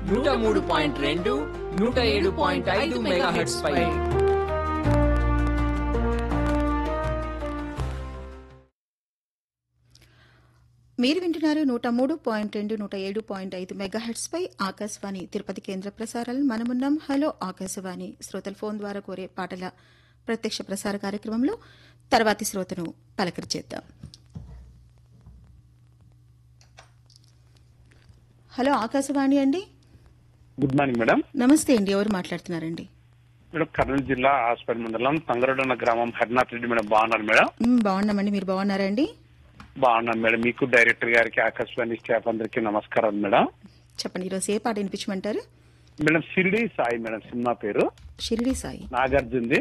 నూట మూడు పాయింట్ రెండు నూట ఏడు పాయింట్ ఐదు మెగా హెడ్స్ పై మీరు వింటున్నారు నూట మూడు పాయింట్ రెండు నూట ఏడు పాయింట్ ఐదు మెగాహెట్స్ పై ఆకాశవాణి తిరుపతి కేంద్ర ప్రసారాలను మనమున్నాం హలో ఆకాశవాణి శ్రోతల ఫోన్ ద్వారా కోరే పాటల ప్రత్యక్ష ప్రసార కార్యక్రమంలో తర్వాతి శ్రోతను పలకరించేద్దాం హలో ఆకాశవాణి అండి గుడ్ మార్నింగ్ మేడం నమస్తే అండి ఎవరు మాట్లాడుతున్నారండి మేడం కర్నూలు జిల్లా హాస్పిటల్ మండలం తంగరడన్న గ్రామం హరినాథ్ రెడ్డి మేడం బాగున్నారు మేడం మ్, బాగున్నామండి మీరు బాగున్నారండి బాగున్నాను మేడం మీకు డైరెక్టర్ గారికి ఆకాశవాణి స్టాఫ్ అందరికి నమస్కారం మేడం చెప్పండి ఈరోజు ఏ పాట వినిపించమంటారు madam Shiridi Sai madam cinema పేరు షిరిడి సాయి నాగార్జున్ది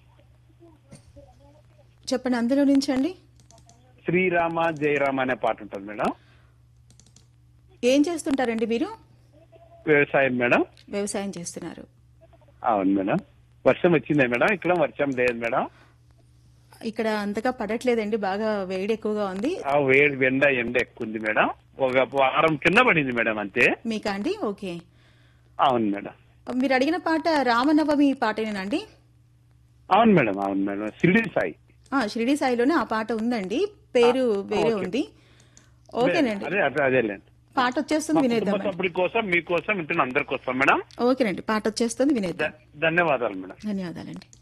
చెప్పండి అందులో నుంచి అండి శ్రీరామ జయరామ అనే పాట ఉంటుంది మేడం ఏం చేస్తుంటారండి మీరు వ్యవసాయం మేడం వ్యవసాయం చేస్తున్నారు అవును మేడం వర్షం వచ్చిందే మేడం ఇక్కడ వర్షం లేదు మేడం ఇక్కడ అంతగా పడట్లేదండి బాగా వేడి ఎక్కువగా ఉంది ఆ వేడి ఎండ ఎండ ఎక్కువ ఉంది మేడం ఒక వారం కింద పడింది మేడం అంతే మీకా అండి ఓకే అవును మేడం మీరు అడిగిన పాట రామనవమి పాటేనండి అవును మేడం అవును మేడం షిరిడి సాయి ఆ, షిరిడి సాయిలోనే ఆ పాట ఉందండి పేరు వేరే ఉంది ఓకేనండి అదే అదే అదేలేండి పాట వచ్చేస్తుంది మా కుటుంబ వినేద్దాం సభ్యుల కోసం మీకోసం ఇంటి అందరి కోసం మేడం ఓకేనండి పాట వచ్చేస్తుంది వినేద్దాం ధ- ధన్యవాదాలు మేడం ధన్యవాదాలండి